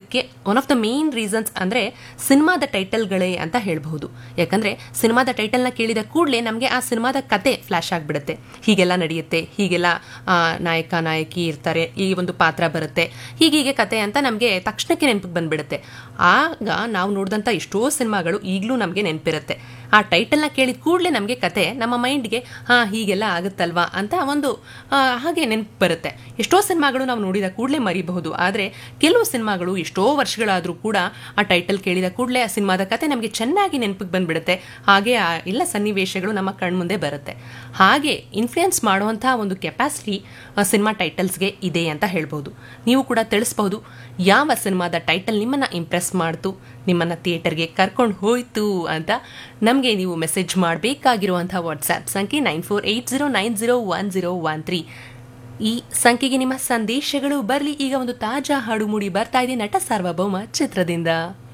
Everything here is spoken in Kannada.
ನೋಡೋದಕ್ಕೆ one of the main reasons ಅಂದರೆ ಸಿನಿಮಾದ ಟೈಟಲ್ಗಳೇ ಅಂತ ಹೇಳಬಹುದು ಯಾಕಂದರೆ ಸಿನಿಮಾದ ಟೈಟಲ್ನ ಕೇಳಿದ ಕೂಡಲೇ ನಮಗೆ ಆ ಸಿನಿಮಾದ ಕತೆ ಫ್ಲ್ಯಾಶ್ ಆಗಿಬಿಡುತ್ತೆ ಹೀಗೆಲ್ಲ ನಡೆಯುತ್ತೆ ಹೀಗೆಲ್ಲ ಆ, ನಾಯಕ ನಾಯಕಿ ಇರ್ತಾರೆ ಈ ಒಂದು ಪಾತ್ರ ಬರುತ್ತೆ ಹೀಗೀಗೆ ಕತೆ ಅಂತ ನಮಗೆ ತಕ್ಷಣಕ್ಕೆ ನೆನಪಿಗೆ ಬಂದ್ಬಿಡುತ್ತೆ ಆಗ ನಾವು ನೋಡಿದಂಥ ಎಷ್ಟೋ ಸಿನಿಮಾಗಳು ಈಗಲೂ ನಮಗೆ ನೆನಪಿರುತ್ತೆ ಆ ಟೈಟಲ್ನ ಕೇಳಿದ ಕೂಡಲೇ ನಮಗೆ ಕತೆ ನಮ್ಮ ಮೈಂಡ್ಗೆ ಹಾಂ ಹೀಗೆಲ್ಲ ಆಗುತ್ತಲ್ವಾ ಅಂತ ಒಂದು ಆ, ಹಾಗೆ ನೆನಪು ಬರುತ್ತೆ ಎಷ್ಟೋ ಸಿನಿಮಾಗಳು ನಾವು ನೋಡಿದ ಕೂಡಲೇ ಮರಿಬಹುದು ಆದರೆ ಕೆಲವು ಸಿನಿಮಾಗಳು ಎಷ್ಟೋ ವರ್ಷಗಳಾದರೂ ಕೂಡ ಆ ಟೈಟಲ್ ಕೇಳಿದ ಕೂಡಲೇ ಆ ಸಿನಿಮಾದ ಕತೆ ನಮಗೆ ಚೆನ್ನಾಗಿ ನೆನಪಿಗೆ ಬಂದ್ಬಿಡುತ್ತೆ ಹಾಗೆ ಆ ಎಲ್ಲ ಸನ್ನಿವೇಶಗಳು ನಮ್ಮ ಕಣ್ಮುಂದೆ ಬರುತ್ತೆ ಹಾಗೆ ಇನ್ಫ್ಲುಯೆನ್ಸ್ ಮಾಡುವಂಥ ಒಂದು ಕೆಪಾಸಿಟಿ ಸಿನಿಮಾ ಟೈಟಲ್ಸ್ಗೆ ಇದೆ ಅಂತ ಹೇಳ್ಬೋದು ನೀವು ಕೂಡ ತಿಳಿಸ್ಬಹುದು ಯಾವ ಸಿನಿಮಾದ ಟೈಟಲ್ ನಿಮ್ಮನ್ನ ಇಂಪ್ರೆಸ್ ಮಾಡ್ತು ನಿಮ್ಮನ್ನ ಥಿಯೇಟರ್ಗೆ ಕರ್ಕೊಂಡು ಹೋಯ್ತು ಅಂತ ನಮಗೆ ನೀವು ಮೆಸೇಜ್ ಮಾಡಬೇಕಾಗಿರುವಂಥ ವಾಟ್ಸ್ಆ್ಯಪ್ ಸಂಖ್ಯೆ nine four eight zero nine zero one zero one three ಈ ಸಂಖ್ಯೆಗೆ ನಿಮ್ಮ ಸಂದೇಶಗಳು ಬರಲಿ ಈಗ ಒಂದು ತಾಜಾ ಹಾಡು ಮೂಡಿ ಬರ್ತಾ ಇದೆ ನಟ ಸಾರ್ವಭೌಮ ಚಿತ್ರದಿಂದ